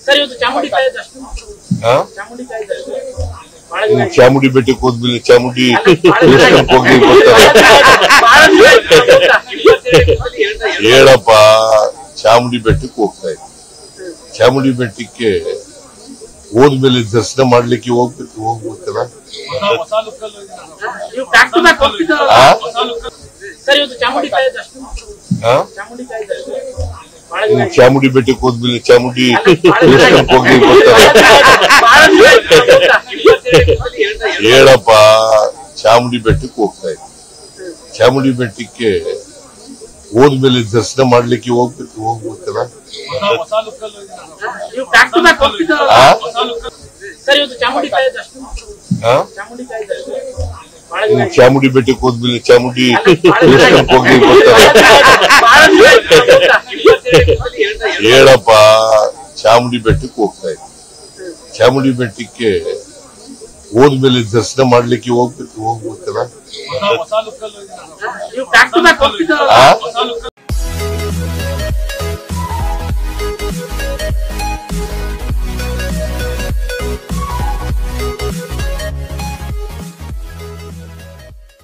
Sir ಇವತ್ತು ಚಾಮುಂಡಿ ತಾಯಿ ದರ್ಶನ ಆ? ಚಾಮುಂಡಿ ತಾಯಿ ದರ್ಶನ ಬಹಳ ನೀವು ದಿನ ಚಾಮುಂಡಿ ಬೆಟ್ಟಕ್ಕೆ ಹೋದ್ಮೇಲೆ ಚಾಮುಂಡಿ ಬಹಳ ದಿನ ದೇವಸ್ಥಾನಕ್ಕೆ ಹೋಗಿ ಬರ್ತಾರೆ ಬಹಳ ದಿನ ಹೇಳ್ತಾ ಇದ್ದೀನಿ. ಹೇಳಪ್ಪ ಚಾಮುಂಡಿ ಬೆಟ್ಟಕ್ಕೆ ಹೋಗ್ತಾ ಇದ್ದೆ ಚಾಮುಂಡಿ ಬೆಟ್ಟಕ್ಕೆ ಹೋದ್ಮೇಲೆ ದರ್ಶನ ಮಾಡ್ಲಿಕ್ಕೆ ಹೋಗ್ಬೇಕು ಹೋಗ್ಬೇಕಲ್ಲ ನೀವು ಬ್ಯಾಕ್ ಟು ಬ್ಯಾಕ್ ಹೋಗ್ತಿದ್ದೀರಲ್ಲ ಆ? ಸರ್ ಇವತ್ತು ಚಾಮುಂಡಿ ತಾಯಿ ದರ್ಶನ ಆ? ಚಾಮುಂಡಿ ತಾಯಿ ದರ್ಶನ ಬಹಳ ದಿನ ನೀವು ಚಾಮುಂಡಿ ಬೆಟ್ಟಕ್ಕೆ ಹೋದ್ಮೇಲೆ ಚಾಮುಂಡಿ ಬಹಳ ದಿನ ದೇವಸ್ಥಾನಕ್ಕೆ ಹೋಗಿ ಬರ್ತಾರೆ ಬಹಳ ದಿನ ಹೇಳ್ತಾ ಇದ್ದೀನಿ. ಹೇಳಪ್ಪ ಚಾಮುಂಡಿ ಬೆಟ್ಟಕ್ಕೆ ಹೋಗ್ತಾ ಇದ್ದೆ ಚಾಮುಂಡಿ ಬೆಟ್ಟಕ್ಕೆ ಹೋದ್ಮೇಲೆ ದರ್ಶನ ಮಾಡ್ಲಿಕ್ಕೆ ಹೋಗ್ಬೇಕು ಹೋಗ್ಬೇಕಲ್ಲ ನೀವು ಬ್ಯಾಕ್ ಟು ಬ್ಯಾಕ್ ಹೋಗ್ತಿದ್ದೀರಲ್ಲ ಆ? ಸರ್ ಇವತ್ತು ಚಾಮುಂಡಿ ತಾಯಿ ದರ್ಶನ ಆ? ಚಾಮುಂಡಿ ತಾಯಿ ದರ್ಶನ ಬಹಳ ದಿನ ನೀವು ಚಾಮುಂಡಿ ಬೆಟ್ಟಕ್ಕೆ ಹೋದ್ಮೇಲೆ ಚಾಮುಂಡಿ ಬಹಳ ದಿನ ದೇವಸ್ಥಾನಕ್ಕೆ ಹೋಗಿ ಬರ್ತಾರೆ ಬಹಳ ದಿನ ಹೇಳ್ತಾ ಇದ್ದೀನಿ. ಹೇಳಪ್ಪ ಚಾಮುಂಡಿ ಬೆಟ್ಟಕ್ಕೆ ಹೋಗ್ತಾ ಇದ್ದೆ ಚಾಮುಂಡಿ ಬೆಟ್ಟಕ್ಕೆ ಹೋದ್ಮೇಲೆ ದರ್ಶನ ಮಾಡ್ಲಿಕ್ಕೆ ಹೋಗ್ಬೇಕು ಹೋಗ್ಬೇಕಲ್ಲ ನೀವು ಬ್ಯಾಕ್ ಟು ಬ್ಯಾಕ್ ಹೋಗ್ತಿದ್ದೀರಲ್ಲ ಆ?